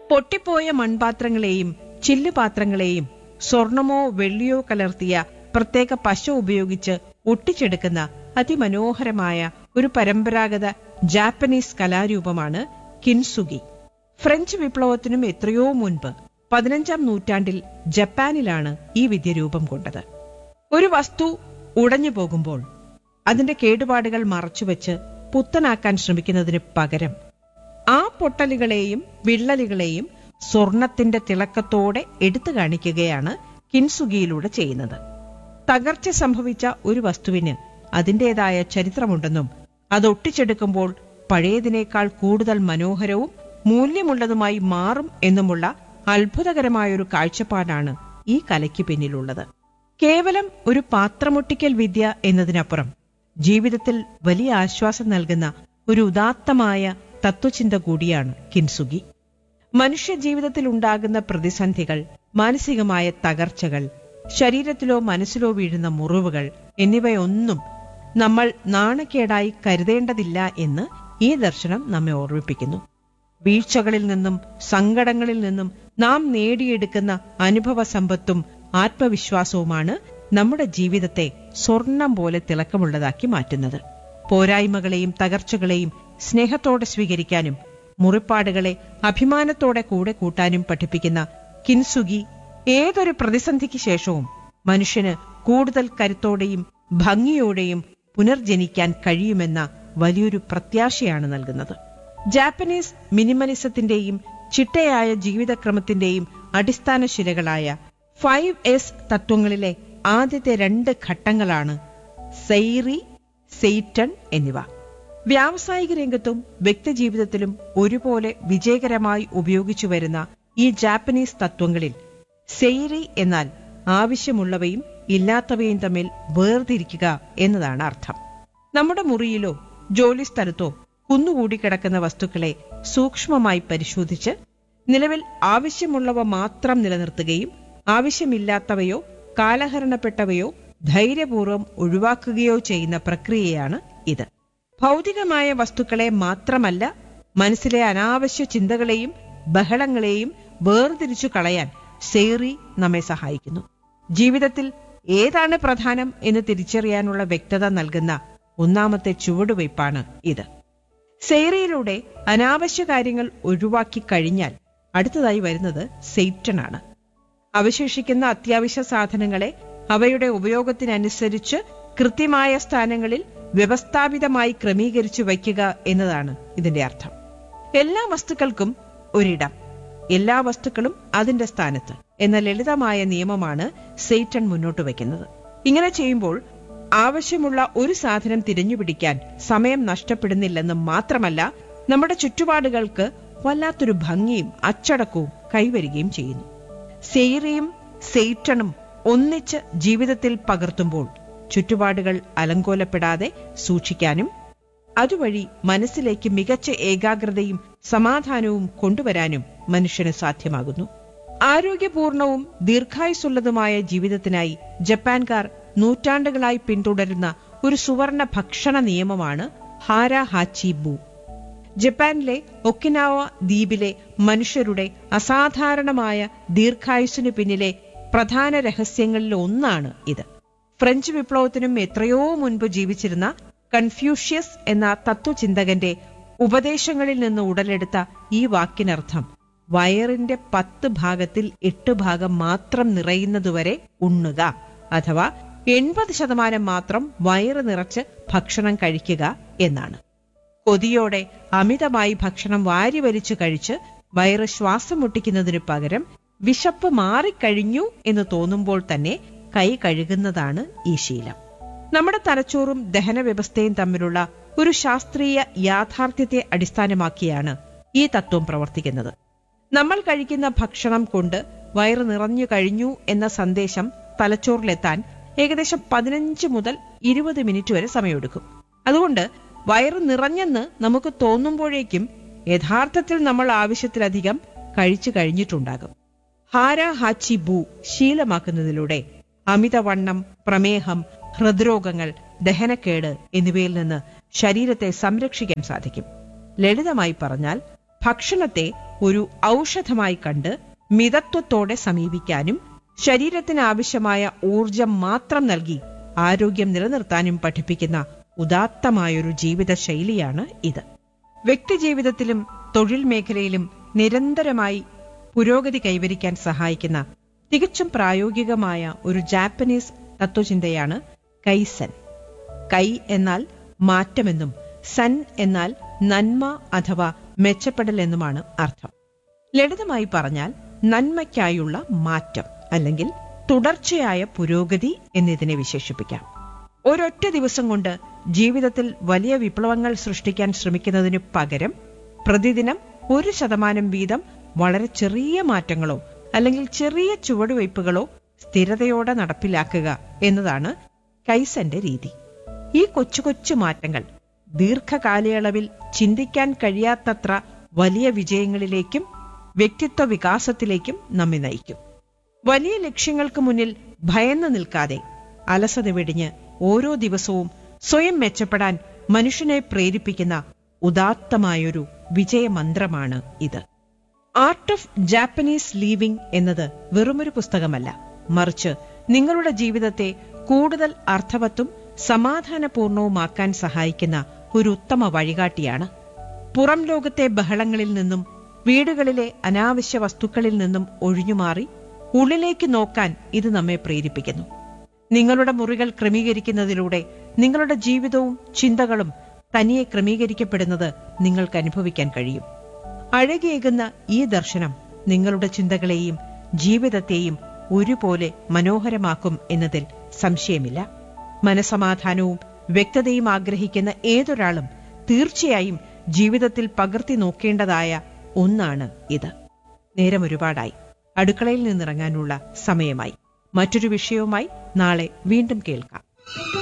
പൊട്ടിപ്പോയ മൺപാത്രങ്ങളെയും ചില്ലുപാത്രങ്ങളെയും സ്വർണമോ വെള്ളിയോ കലർത്തിയ പ്രത്യേക പശ ഉപയോഗിച്ച് ഒട്ടിച്ചെടുക്കുന്ന അതിമനോഹരമായ ഒരു പരമ്പരാഗത ജാപ്പനീസ് കലാരൂപമാണ് കിൻസുഗി ഫ്രഞ്ച് വിപ്ലവത്തിനും എത്രയോ മുൻപ് പതിനഞ്ചാം നൂറ്റാണ്ടിൽ ജപ്പാനിലാണ് ഈ വിദ്യ രൂപം കൊണ്ടത് ഒരു വസ്തു ഉടഞ്ഞു പോകുമ്പോൾ അതിന്റെ കേടുപാടുകൾ മറച്ചുവെച്ച് പുത്തനാക്കാൻ ശ്രമിക്കുന്നതിന് പകരം ആ പൊട്ടലുകളെയും വിള്ളലുകളെയും സ്വർണത്തിന്റെ തിളക്കത്തോടെ എടുത്തു കാണിക്കുകയാണ് കിൻസുഗിയിലൂടെ ചെയ്യുന്നത് തകർച്ച സംഭവിച്ച ഒരു വസ്തുവിന് അതിന്റേതായ ചരിത്രമുണ്ടെന്നും അത് ഒട്ടിച്ചെടുക്കുമ്പോൾ പഴയതിനേക്കാൾ കൂടുതൽ മനോഹരവും മൂല്യമുള്ളതുമായി മാറും എന്നുമുള്ള അത്ഭുതകരമായൊരു കാഴ്ചപ്പാടാണ് ഈ കലയ്ക്ക് പിന്നിലുള്ളത് കേവലം ഒരു പാത്രമൊട്ടിക്കൽ വിദ്യ എന്നതിനപ്പുറം ജീവിതത്തിൽ വലിയ ആശ്വാസം നൽകുന്ന ഒരു ഉദാത്തമായ തത്വചിന്ത കൂടിയാണ് കിൻസുഗി മനുഷ്യ ജീവിതത്തിൽ ഉണ്ടാകുന്ന പ്രതിസന്ധികൾ മാനസികമായ തകർച്ചകൾ ശരീരത്തിലോ മനസ്സിലോ വീഴുന്ന മുറിവുകൾ എന്നിവയൊന്നും നമ്മൾ നാണക്കേടായി കരുതേണ്ടതില്ല എന്ന് ഈ ദർശനം നമ്മെ ഓർമ്മിപ്പിക്കുന്നു വീഴ്ചകളിൽ നിന്നും സങ്കടങ്ങളിൽ നിന്നും നാം നേടിയെടുക്കുന്ന അനുഭവ സമ്പത്തും ആത്മവിശ്വാസവുമാണ് നമ്മുടെ ജീവിതത്തെ സ്വർണം പോലെ തിളക്കമുള്ളതാക്കി മാറ്റുന്നത് പോരായ്മകളെയും തകർച്ചകളെയും സ്നേഹത്തോടെ സ്വീകരിക്കാനും മുറിപ്പാടുകളെ അഭിമാനത്തോടെ കൂടെ കൂട്ടാനും പഠിപ്പിക്കുന്ന കിൻസുഗി ഏതൊരു പ്രതിസന്ധിക്ക് ശേഷവും മനുഷ്യന് കൂടുതൽ കരുത്തോടെയും ഭംഗിയോടെയും പുനർജനിക്കാൻ കഴിയുമെന്ന വലിയൊരു പ്രത്യാശയാണ് നൽകുന്നത് ജാപ്പനീസ് മിനിമലിസത്തിന്റെയും ചിട്ടയായ ജീവിതക്രമത്തിന്റെയും അടിസ്ഥാന ശിലകളായ ഫൈവ് എസ് തത്വങ്ങളിലെ ആദ്യത്തെ രണ്ട് ഘട്ടങ്ങളാണ് സെയ്റി സെയ്റ്റൺ എന്നിവ വ്യാവസായിക രംഗത്തും വ്യക്തിജീവിതത്തിലും ഒരുപോലെ വിജയകരമായി ഉപയോഗിച്ചു വരുന്ന ഈ ജാപ്പനീസ് തത്വങ്ങളിൽ സെയ്റി എന്നാൽ ആവശ്യമുള്ളവയും ഇല്ലാത്തവയും തമ്മിൽ വേർതിരിക്കുക എന്നതാണ് അർത്ഥം നമ്മുടെ മുറിയിലോ ജോലിസ്ഥലത്തോ കുന്നുകൂടി കിടക്കുന്ന വസ്തുക്കളെ സൂക്ഷ്മമായി പരിശോധിച്ച് നിലവിൽ ആവശ്യമുള്ളവ മാത്രം നിലനിർത്തുകയും ആവശ്യമില്ലാത്തവയോ കാലഹരണപ്പെട്ടവയോ ധൈര്യപൂർവ്വം ഒഴിവാക്കുകയോ ചെയ്യുന്ന പ്രക്രിയയാണ് ഇത് ഭൗതികമായ വസ്തുക്കളെ മാത്രമല്ല മനസ്സിലെ അനാവശ്യ ചിന്തകളെയും ബഹളങ്ങളെയും വേർതിരിച്ചു കളയാൻ സേറി നമ്മെ സഹായിക്കുന്നു ജീവിതത്തിൽ ഏതാണ് പ്രധാനം എന്ന് തിരിച്ചറിയാനുള്ള വ്യക്തത നൽകുന്ന ഒന്നാമത്തെ ചുവടുവയ്പ്പാണ് ഇത് സെയ്റിയിലൂടെ അനാവശ്യ കാര്യങ്ങൾ ഒഴിവാക്കി കഴിഞ്ഞാൽ അടുത്തതായി വരുന്നത് സെയ്റ്റനാണ് അവശേഷിക്കുന്ന അത്യാവശ്യ സാധനങ്ങളെ അവയുടെ ഉപയോഗത്തിനനുസരിച്ച് കൃത്യമായ സ്ഥാനങ്ങളിൽ വ്യവസ്ഥാപിതമായി ക്രമീകരിച്ചു വയ്ക്കുക എന്നതാണ് ഇതിന്റെ അർത്ഥം എല്ലാ വസ്തുക്കൾക്കും ഒരിടം എല്ലാ വസ്തുക്കളും അതിന്റെ സ്ഥാനത്ത് എന്ന ലളിതമായ നിയമമാണ് സെയ്റ്റൺ മുന്നോട്ട് വയ്ക്കുന്നത് ഇങ്ങനെ ചെയ്യുമ്പോൾ ആവശ്യമുള്ള ഒരു സാധനം തിരഞ്ഞുപിടിക്കാൻ സമയം നഷ്ടപ്പെടുന്നില്ലെന്ന് മാത്രമല്ല നമ്മുടെ ചുറ്റുപാടുകൾക്ക് വല്ലാത്തൊരു ഭംഗിയും അച്ചടക്കവും കൈവരികയും ചെയ്യുന്നു സെയ്റിയും സെയ്റ്റണും ഒന്നിച്ച് ജീവിതത്തിൽ പകർത്തുമ്പോൾ ചുറ്റുപാടുകൾ അലങ്കോലപ്പെടാതെ സൂക്ഷിക്കാനും അതുവഴി മനസ്സിലേക്ക് മികച്ച ഏകാഗ്രതയും സമാധാനവും കൊണ്ടുവരാനും മനുഷ്യന് സാധ്യമാകുന്നു ആരോഗ്യപൂർണവും ദീർഘായുസുള്ളതുമായ ജീവിതത്തിനായി ജപ്പാൻകാർ നൂറ്റാണ്ടുകളായി പിന്തുടരുന്ന ഒരു സുവർണ ഭക്ഷണ നിയമമാണ് ഹാര ഹാച്ചി ബു ജപ്പാനിലെ ഒക്കിനാവ ദ്വീപിലെ മനുഷ്യരുടെ അസാധാരണമായ ദീർഘായുസിനു പിന്നിലെ പ്രധാന രഹസ്യങ്ങളിൽ ഒന്നാണ് ഇത് ഫ്രഞ്ച് വിപ്ലവത്തിനും എത്രയോ മുൻപ് ജീവിച്ചിരുന്ന കൺഫ്യൂഷ്യസ് എന്ന തത്വചിന്തകന്റെ ഉപദേശങ്ങളിൽ നിന്ന് ഉടലെടുത്ത ഈ വാക്കിനർത്ഥം വയറിന്റെ പത്ത് ഭാഗത്തിൽ എട്ട് ഭാഗം മാത്രം നിറയുന്നതുവരെ ഉണ്ണുക അഥവാ എൺപത് ശതമാനം മാത്രം വയറ് നിറച്ച് ഭക്ഷണം കഴിക്കുക എന്നാണ് കൊതിയോടെ അമിതമായി ഭക്ഷണം വാരിവലിച്ചു കഴിച്ച് വയറ് ശ്വാസം മുട്ടിക്കുന്നതിനു പകരം വിശപ്പ് മാറിക്കഴിഞ്ഞു എന്ന് തോന്നുമ്പോൾ തന്നെ കൈ കഴുകുന്നതാണ് ഈ ശീലം നമ്മുടെ തലച്ചോറും ദഹനവ്യവസ്ഥയും തമ്മിലുള്ള ഒരു ശാസ്ത്രീയ യാഥാർത്ഥ്യത്തെ അടിസ്ഥാനമാക്കിയാണ് ഈ തത്വം പ്രവർത്തിക്കുന്നത് നമ്മൾ കഴിക്കുന്ന ഭക്ഷണം കൊണ്ട് വയറ് നിറഞ്ഞു കഴിഞ്ഞു എന്ന സന്ദേശം തലച്ചോറിലെത്താൻ ഏകദേശം പതിനഞ്ച് മുതൽ ഇരുപത് മിനിറ്റ് വരെ സമയമെടുക്കും അതുകൊണ്ട് വയറ് നിറഞ്ഞെന്ന് നമുക്ക് തോന്നുമ്പോഴേക്കും യഥാർത്ഥത്തിൽ നമ്മൾ ആവശ്യത്തിലധികം കഴിച്ചു കഴിഞ്ഞിട്ടുണ്ടാകും ഹാര ഹാച്ചി ബു ശീലമാക്കുന്നതിലൂടെ അമിതവണ്ണം പ്രമേഹം ഹൃദ്രോഗങ്ങൾ ദഹനക്കേട് എന്നിവയിൽ നിന്ന് ശരീരത്തെ സംരക്ഷിക്കാൻ സാധിക്കും ലളിതമായി പറഞ്ഞാൽ ഭക്ഷണത്തെ ഒരു ഔഷധമായി കണ്ട് മിതത്വത്തോടെ സമീപിക്കാനും ശരീരത്തിന് ആവശ്യമായ ഊർജം മാത്രം നൽകി ആരോഗ്യം നിലനിർത്താനും പഠിപ്പിക്കുന്ന ഉദാത്തമായൊരു ജീവിത ശൈലിയാണ് ഇത് വ്യക്തിജീവിതത്തിലും തൊഴിൽ മേഖലയിലും നിരന്തരമായി പുരോഗതി കൈവരിക്കാൻ സഹായിക്കുന്ന തികച്ചും പ്രായോഗികമായ ഒരു ജാപ്പനീസ് തത്വചിന്തയാണ് കൈസൻ കൈ എന്നാൽ മാറ്റമെന്നും സൻ എന്നാൽ നന്മ അഥവാ മെച്ചപ്പെടൽ എന്നുമാണ് അർത്ഥം ലളിതമായി പറഞ്ഞാൽ നന്മയ്ക്കായുള്ള മാറ്റം അല്ലെങ്കിൽ തുടർച്ചയായ പുരോഗതി എന്നിതിനെ വിശേഷിപ്പിക്കാം ഒരൊറ്റ ദിവസം കൊണ്ട് ജീവിതത്തിൽ വലിയ വിപ്ലവങ്ങൾ സൃഷ്ടിക്കാൻ ശ്രമിക്കുന്നതിനു പകരം പ്രതിദിനം ഒരു ശതമാനം വീതം വളരെ ചെറിയ മാറ്റങ്ങളോ അല്ലെങ്കിൽ ചെറിയ ചുവടുവയ്പ്പുകളോ സ്ഥിരതയോടെ നടപ്പിലാക്കുക എന്നതാണ് കൈസന്റെ രീതി ഈ കൊച്ചു കൊച്ചു മാറ്റങ്ങൾ ദീർഘകാലയളവിൽ ചിന്തിക്കാൻ കഴിയാത്തത്ര വലിയ വിജയങ്ങളിലേക്കും വ്യക്തിത്വ വികാസത്തിലേക്കും നമ്മെ നയിക്കും വലിയ ലക്ഷ്യങ്ങൾക്ക് മുന്നിൽ ഭയന്നു നിൽക്കാതെ അലസത വെടിഞ്ഞ് ഓരോ ദിവസവും സ്വയം മെച്ചപ്പെടാൻ മനുഷ്യനെ പ്രേരിപ്പിക്കുന്ന ഉദാത്തമായൊരു വിജയമന്ത്രമാണ് ഇത് ആർട്ട് ഓഫ് ജാപ്പനീസ് ലീവിംഗ് എന്നത് വെറുമൊരു പുസ്തകമല്ല മറിച്ച് നിങ്ങളുടെ ജീവിതത്തെ കൂടുതൽ അർത്ഥവത്തും സമാധാനപൂർണവുമാക്കാൻ സഹായിക്കുന്ന ഒരു ഉത്തമ വഴികാട്ടിയാണ് പുറം ലോകത്തെ ബഹളങ്ങളിൽ നിന്നും വീടുകളിലെ അനാവശ്യ വസ്തുക്കളിൽ നിന്നും ഒഴിഞ്ഞുമാറി ഉള്ളിലേക്ക് നോക്കാൻ ഇത് നമ്മെ പ്രേരിപ്പിക്കുന്നു നിങ്ങളുടെ മുറികൾ ക്രമീകരിക്കുന്നതിലൂടെ നിങ്ങളുടെ ജീവിതവും ചിന്തകളും തനിയെ ക്രമീകരിക്കപ്പെടുന്നത് നിങ്ങൾക്ക് അനുഭവിക്കാൻ കഴിയും അഴകേകുന്ന ഈ ദർശനം നിങ്ങളുടെ ചിന്തകളെയും ജീവിതത്തെയും ഒരുപോലെ മനോഹരമാക്കും എന്നതിൽ സംശയമില്ല മനസമാധാനവും വ്യക്തതയും ആഗ്രഹിക്കുന്ന ഏതൊരാളും തീർച്ചയായും ജീവിതത്തിൽ പകർത്തി നോക്കേണ്ടതായ ഒന്നാണ് ഇത് നേരം ഒരുപാടായി അടുക്കളയിൽ നിന്നിറങ്ങാനുള്ള സമയമായി മറ്റൊരു വിഷയവുമായി നാളെ വീണ്ടും കേൾക്കാം